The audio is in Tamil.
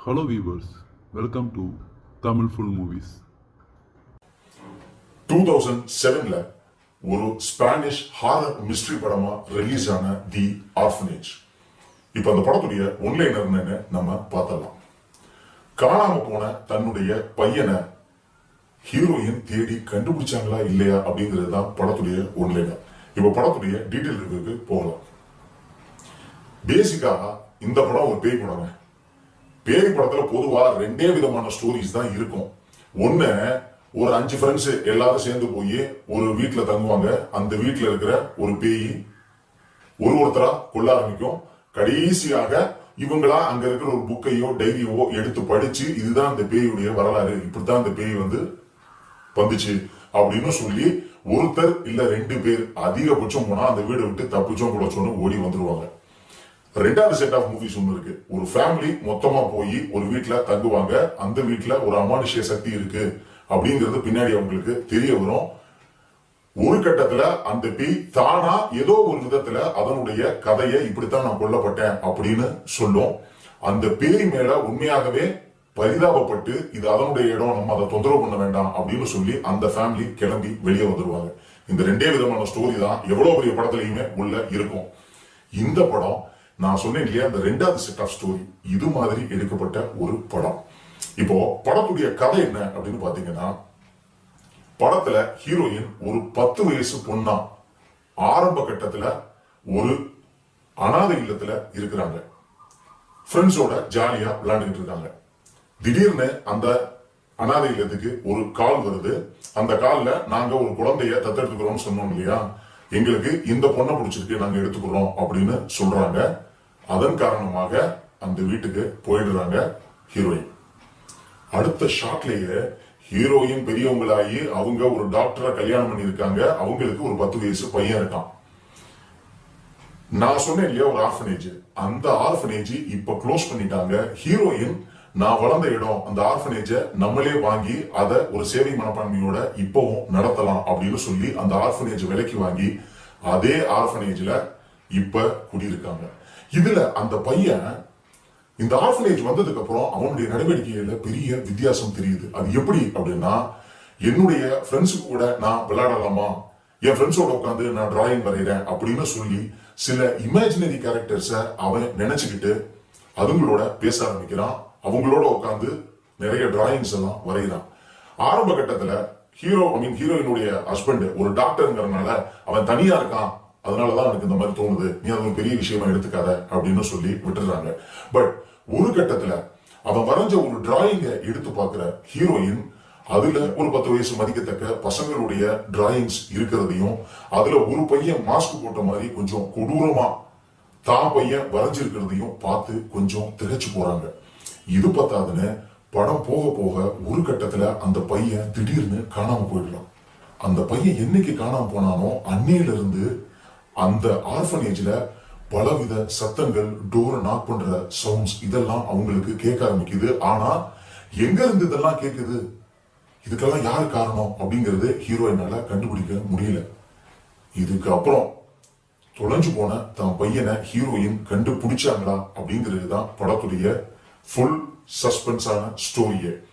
Hello viewers, welcome to Tamil Full Movies. Two thousand செவன்ல ஒரு ஸ்பானிஷ் ஹாரர் மிஸ்ட்ரி படமா ரிலீஸ் ஆன தி ஆர்ஃபனேஜ் இப்போ அந்த படத்துடைய ஒன்லைனர் என்னன்னு நம்ம பார்த்தலாம் காணாம போன தன்னுடைய பையனை ஹீரோயின் தேடி கண்டுபிடிச்சாங்களா இல்லையா அப்படிங்கிறது தான் படத்துடைய ஒன்லைனர் இப்போ படத்துடைய டீட்டெயில் ரிவ்யூக்கு போகலாம் பேசிக்கா இந்த படம் ஒரு பேய் படம் பேய் படத்துல பொதுவா ரெண்டே விதமான ஸ்டோரிஸ் தான் இருக்கும் ஒண்ணு ஒரு அஞ்சு ஃப்ரெண்ட்ஸ் எல்லாரும் சேர்ந்து போய் ஒரு வீட்டுல தங்குவாங்க அந்த வீட்டுல இருக்கிற ஒரு பேய் ஒரு ஒருத்தரா கொள்ள ஆரம்பிக்கும் கடைசியாக இவங்களா அங்க இருக்கிற ஒரு புக்கையோ டைரியோ எடுத்து படிச்சு இதுதான் இந்த பேயுடைய வரலாறு இப்படித்தான் இந்த பேய் வந்து வந்துச்சு அப்படின்னு சொல்லி ஒருத்தர் இல்ல ரெண்டு பேர் அதிகபட்சம் போனா அந்த வீடை விட்டு தப்பிச்சோம் குடச்சோன்னு ஓடி வந்துருவாங்க ரெண்டாவது செட் ஆஃப் மூவிஸ் ஒன்று இருக்கு ஒரு ஃபேமிலி மொத்தமா போய் ஒரு வீட்ல தங்குவாங்க அந்த வீட்ல ஒரு அமானுஷ்ய சக்தி இருக்கு அப்படிங்கிறது பின்னாடி அவங்களுக்கு தெரிய வரும் ஒரு கட்டத்துல அந்த பேய் தானா ஏதோ ஒரு விதத்துல அதனுடைய கதையை இப்படித்தான் நான் கொல்லப்பட்டேன் அப்படின்னு சொல்லும் அந்த பேய் மேல உண்மையாகவே பரிதாபப்பட்டு இது அதனுடைய இடம் நம்ம அதை தொந்தரவு பண்ண வேண்டாம் அப்படின்னு சொல்லி அந்த ஃபேமிலி கிளம்பி வெளியே வந்துருவாங்க இந்த ரெண்டே விதமான ஸ்டோரி தான் எவ்வளவு பெரிய படத்துலயுமே உள்ள இருக்கும் இந்த படம் நான் சொன்னேன் இல்லையா இந்த ரெண்டாவது செட் ஆஃப் ஸ்டோரி இது மாதிரி எடுக்கப்பட்ட ஒரு படம் இப்போ படத்துடைய கதை என்ன அப்படின்னு பாத்தீங்கன்னா படத்துல ஹீரோயின் ஒரு பத்து வயசு பொண்ணா ஆரம்ப கட்டத்துல ஒரு அனாதை இல்லத்துல இருக்கிறாங்க ஃப்ரெண்ட்ஸோட ஜாலியா விளையாண்டுட்டு இருக்காங்க திடீர்னு அந்த அனாதை இல்லத்துக்கு ஒரு கால் வருது அந்த கால்ல நாங்க ஒரு குழந்தைய தத்தெடுத்துக்கிறோம்னு சொன்னோம் இல்லையா எங்களுக்கு இந்த பொண்ணை பிடிச்சிருக்கு நாங்க எடுத்துக்கிறோம் அப்படின்னு சொல்றாங்க அதன் காரணமாக அந்த வீட்டுக்கு போயிடுறாங்க ஹீரோயின் அடுத்த ஷாட்லயே ஹீரோயின் பெரியவங்களாகி அவங்க ஒரு டாக்டரை கல்யாணம் பண்ணியிருக்காங்க அவங்களுக்கு ஒரு பத்து வயசு பையன் இருக்கான் நான் சொன்னேன் இல்லையா ஒரு ஆர்ஃபனேஜ் அந்த ஆர்ஃபனேஜ் இப்ப க்ளோஸ் பண்ணிட்டாங்க ஹீரோயின் நான் வளர்ந்த இடம் அந்த ஆர்ஃபனேஜ நம்மளே வாங்கி அதை ஒரு சேவை மனப்பான்மையோட இப்பவும் நடத்தலாம் அப்படின்னு சொல்லி அந்த ஆர்ஃபனேஜ் விலைக்கு வாங்கி அதே ஆர்ஃபனேஜ்ல இப்ப குடியிருக்காங்க இதுல அந்த பையன் இந்த ஆர்ஃபனேஜ் வந்ததுக்கு அப்புறம் அவனுடைய நடவடிக்கையில பெரிய வித்தியாசம் தெரியுது அது எப்படி அப்படின்னா என்னுடைய ஃப்ரெண்ட்ஸு கூட நான் விளையாடலாமா என் ஃப்ரெண்ட்ஸோட உட்காந்து நான் டிராயிங் வரைகிறேன் அப்படின்னு சொல்லி சில இமேஜினரி கேரக்டர்ஸை அவன் நினைச்சுக்கிட்டு அதுங்களோட பேச ஆரம்பிக்கிறான் அவங்களோட உட்காந்து நிறைய டிராயிங்ஸ் எல்லாம் வரைகிறான் ஆரம்ப கட்டத்துல ஹீரோ ஐ மீன் ஹீரோயினுடைய ஹஸ்பண்ட் ஒரு டாக்டர்ங்கிறதுனால அவன் தனியா இருக்கான் அதனாலதான் எனக்கு இந்த மாதிரி தோணுது நீ அது ஒரு பெரிய விஷயமா எடுத்துக்காத அப்படின்னு சொல்லி விட்டுறாங்க பட் ஒரு கட்டத்துல அவன் வரைஞ்ச ஒரு டிராயிங்கை எடுத்து பார்க்கிற ஹீரோயின் அதுல ஒரு பத்து வயசு மதிக்கத்தக்க பசங்களுடைய டிராயிங்ஸ் இருக்கிறதையும் அதுல ஒரு பையன் மாஸ்க் போட்ட மாதிரி கொஞ்சம் கொடூரமா தான் பையன் வரைஞ்சிருக்கிறதையும் பார்த்து கொஞ்சம் திகைச்சு போறாங்க இது பத்தாதுன்னு படம் போக போக ஒரு கட்டத்துல அந்த பையன் திடீர்னு காணாம போயிடலாம் அந்த பையன் என்னைக்கு காணாம போனானோ அன்னையில இருந்து அந்த ஆர்ஃபனேஜ்ல பலவித சத்தங்கள் டோரை நாக் பண்ற சவுண்ட்ஸ் இதெல்லாம் அவங்களுக்கு கேட்க ஆரம்பிக்குது ஆனா எங்க இருந்து இதெல்லாம் கேக்குது இதுக்கெல்லாம் யார் காரணம் அப்படிங்கறது ஹீரோயினால கண்டுபிடிக்க முடியல இதுக்கு அப்புறம் தொலைஞ்சு போன தன் பையனை ஹீரோயின் கண்டுபிடிச்சாங்களா அப்படிங்கிறது தான் படத்துடைய ஃபுல் சஸ்பென்ஸான ஸ்டோரியே